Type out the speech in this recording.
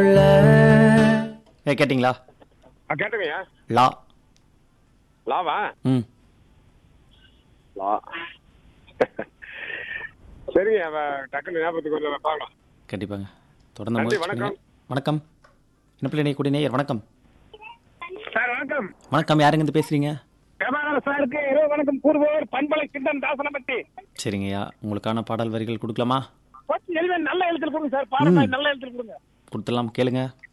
ஏ கேட்டிங்களா ஆ கேட்டுங்கய்யா லா லாவா ம் லா சரிங்க அவ- டக்குன்னு ஞாபகத்துக்கு வந்து பார்க்கலாம் கண்டிப்பாங்க தொடர்ந்து நன்றி, முயற்சி பண்ணுங்க. வணக்கம். வணக்கம் இனப்பிள்ளை குடிநேயர் வணக்கம் சார் வணக்கம் வணக்கம் யாருங்க இருந்து பேசுறீங்க பிரபாகர சாருக்கு இரவு வணக்கம் கூறுபவர் பண்பலை சிந்தன் தாசனப்பட்டி சரிங்கய்யா உங்களுக்கான பாடல் வரிகள் கொடுக்கலாமா கொஞ்சம் எளிமையா நல்ல எழுத்துல கொடுங்க சார் பாடல் நல்ல எழுத்துல கொடுங்க கொடுத்துடலாம் கேளுங்க